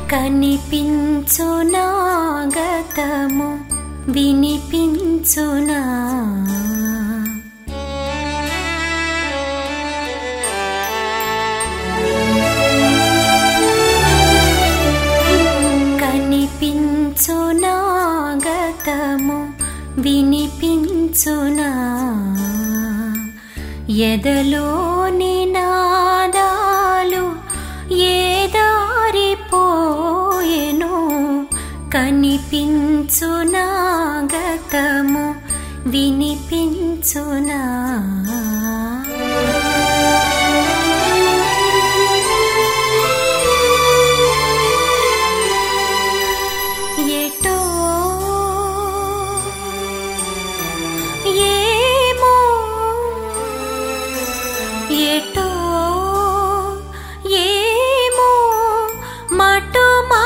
కనిపించునా గతము వినిపించునా కనిపించునా గతము వినిపించునా ఎదలోని నాదాలు ఏ దారిపోయెను కనిపించునా గతము వినిపించునా ఎటో ఏమో ఎటో ఏమో మటు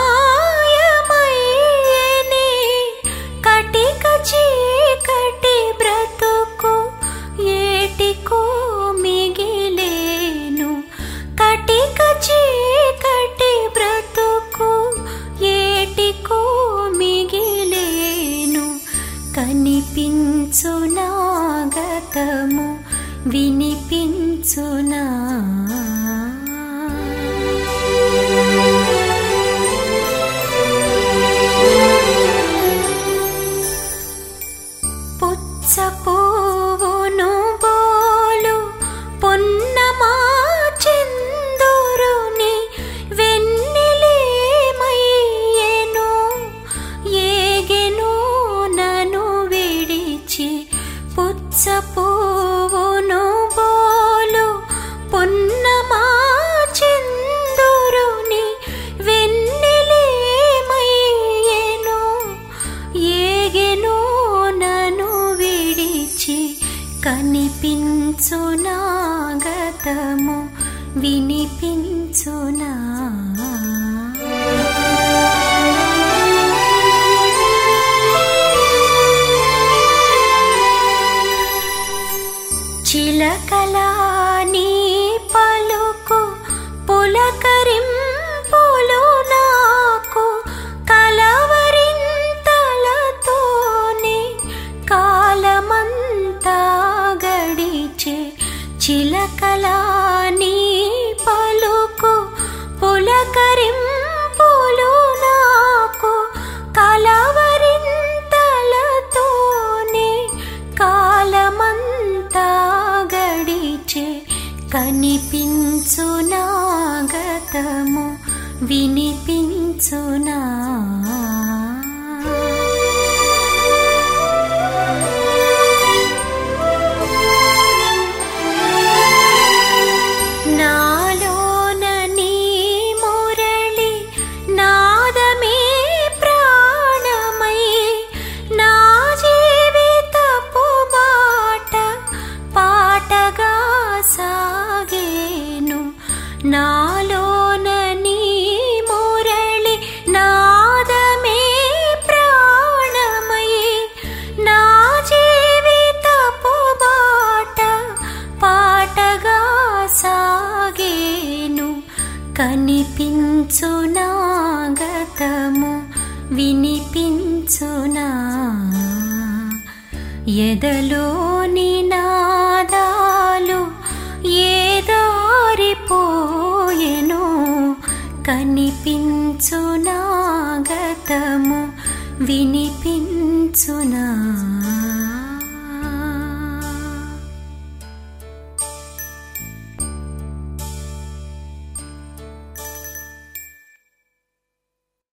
మాయమయ్యని కటిక చీకటి బ్రతుకు ఏటికో మిగిలేను కటిక చీకటి బ్రతుకు ఏటికో మిగిలేను కనిపించునా గతము వినిపించునా పుచ్చ పువ్వును బోలు పొన్నమా చందురుని వెన్నెలేమయ్యెను ఏగెను నను విడిచి పుచ్చ పువ్వును బోలు పొన్నమా చందురుని వెన్నెలేమయ్యెను ఏగెను నను విడిచి కనిపించునా గతము వినిపించునా చిలకలా నీ పలుకు పులకరింపులు నాకు కలవరింతలతోనే కాలమంతా గడిచే చిలకలా నీ పలుకు పులకరింపులు నాకు కలవరింతలతోనే కాలమంతా గడిచే కనిపించునా గతము వినిపించునా నాలోన నీ మురళి నాదమే ప్రాణమై నా జీవితపు బాట పాటగా సాగేను నాలోన నీ మురళి నాదమే ప్రాణమై నా జీవితపు బాట పాటగా సాగేను కనిపించునా గతము వినిపించునా ఎదలోని నాదాలు ఏ దారిపోయెను కనిపించునా గతము వినిపించునా